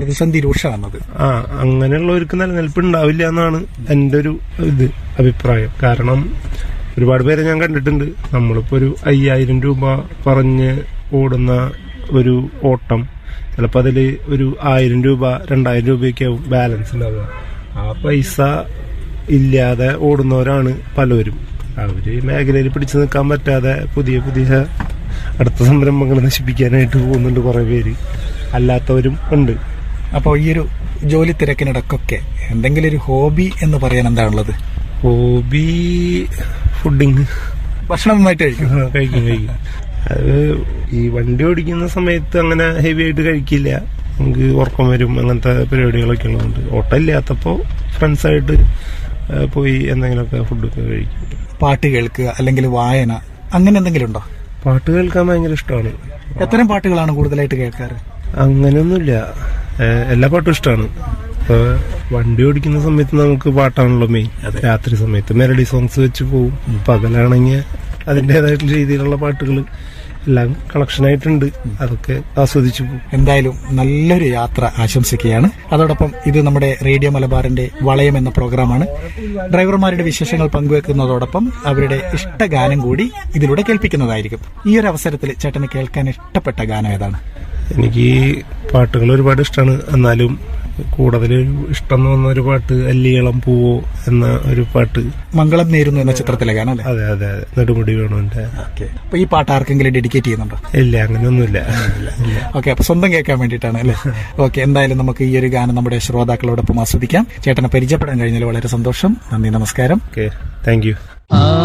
പ്രതിസന്ധി രൂക്ഷമാകുന്നത് ആ അങ്ങനെയുള്ളവർക്ക് നിലനിൽപ്പ് ഉണ്ടാവില്ല എന്നാണ് എൻ്റെ ഒരു ഇത് അഭിപ്രായം കാരണം ഒരുപാട് പേരെ ഞാൻ കണ്ടിട്ടുണ്ട് നമ്മളിപ്പോ ഒരു അയ്യായിരം രൂപ പറഞ്ഞ് ഓടുന്ന ഒരു ഓട്ടം ചിലപ്പോൾ അതിൽ ഒരു ആയിരം രൂപ രണ്ടായിരം രൂപയൊക്കെ ആവും ബാലൻസ് ഉണ്ടാവുക ആ പൈസ ഇല്ലാതെ ഓടുന്നവരാണ് പലവരും അവര് മേഖലയിൽ പിടിച്ചു നിൽക്കാൻ പറ്റാതെ പുതിയ പുതിയ അടുത്ത സംരംഭങ്ങൾ നശിപ്പിക്കാനായിട്ട് പോകുന്നുണ്ട് കുറെ പേര് അല്ലാത്തവരും ഉണ്ട് അപ്പോൾ ഈ ഒരു ജോലി തിരക്കിനിടക്കൊക്കെ എന്തെങ്കിലും ഒരു ഹോബി എന്ന് പറയാൻ എന്താണുള്ളത് ഹോബി ഫുഡിങ് ഭക്ഷണം നന്നായിട്ട് കഴിക്കും കഴിക്കും കഴിക്കും അത് ഈ വണ്ടി ഓടിക്കുന്ന സമയത്ത് അങ്ങനെ ഹെവി ആയിട്ട് കഴിക്കില്ല നമുക്ക് ഉറക്കം വരും അങ്ങനത്തെ പരിപാടികളൊക്കെ ഉള്ളതുകൊണ്ട് ഓട്ടം ഇല്ലാത്തപ്പോൾ ഫ്രണ്ട്സായിട്ട് പോയി എന്തെങ്കിലുമൊക്കെ ഫുഡൊക്കെ കഴിക്കും പാട്ട് കേൾക്കുക അല്ലെങ്കിൽ വായന അങ്ങനെ എന്തെങ്കിലും ഉണ്ടോ പാട്ട് കേൾക്കാൻ ഭയങ്കര ഇഷ്ടമാണ് എത്തരം പാട്ടുകളാണ് കൂടുതലായിട്ട് കേൾക്കാറ് അങ്ങനെയൊന്നുമില്ല ഏഹ് എല്ലാ പാട്ടും ഇഷ്ടമാണ് ഇപ്പൊ വണ്ടി ഓടിക്കുന്ന സമയത്ത് നമുക്ക് പാട്ടാണല്ലോ മെയിൻ രാത്രി സമയത്ത് മെലഡി സോങ്സ് വെച്ച് പോവും പകലാണെങ്കിൽ അതിൻ്റെതായിട്ടുള്ള രീതിയിലുള്ള പാട്ടുകൾ എല്ലാം കളക്ഷൻ ആയിട്ടുണ്ട് അതൊക്കെ ആസ്വദിച്ചു പോകും എന്തായാലും നല്ലൊരു യാത്ര ആശംസിക്കുകയാണ് അതോടൊപ്പം ഇത് നമ്മുടെ റേഡിയോ മലബാറിന്റെ വളയം എന്ന പ്രോഗ്രാമാണ് ഡ്രൈവർമാരുടെ വിശേഷങ്ങൾ പങ്കുവെക്കുന്നതോടൊപ്പം അവരുടെ ഇഷ്ടഗാനം കൂടി ഇതിലൂടെ കേൾപ്പിക്കുന്നതായിരിക്കും ഈ ഒരു അവസരത്തിൽ ചേട്ടന് കേൾക്കാൻ ഇഷ്ടപ്പെട്ട ഗാനം ഏതാണ് എനിക്ക് പാട്ടുകൾ ഒരുപാട് ഇഷ്ടമാണ് എന്നാലും കൂടുതൽ ഇഷ്ടം തോന്നുന്ന ഒരു പാട്ട് അല്ലിയളം പൂവോ എന്ന ഒരു പാട്ട് മംഗളം നേരുന്നു എന്ന ചിത്രത്തിലെ ഗാനം അല്ലേ അതെ അതെ അതെ നെടുമുടി വേണുവിന്റെ ഓക്കെ അപ്പൊ ഈ പാട്ട് ആർക്കെങ്കിലും ഡെഡിക്കേറ്റ് ചെയ്യുന്നുണ്ടോ ഇല്ല അങ്ങനെയൊന്നുമില്ല ഇല്ല ഓക്കെ അപ്പൊ സ്വന്തം കേൾക്കാൻ വേണ്ടിയിട്ടാണ് അല്ലേ ഓക്കെ എന്തായാലും നമുക്ക് ഈ ഒരു ഗാനം നമ്മുടെ ശ്രോതാക്കളോടൊപ്പം ആസ്വദിക്കാം ചേട്ടനെ പരിചയപ്പെടാൻ കഴിഞ്ഞാൽ വളരെ സന്തോഷം നന്ദി നമസ്കാരം ഓക്കെ താങ്ക് യു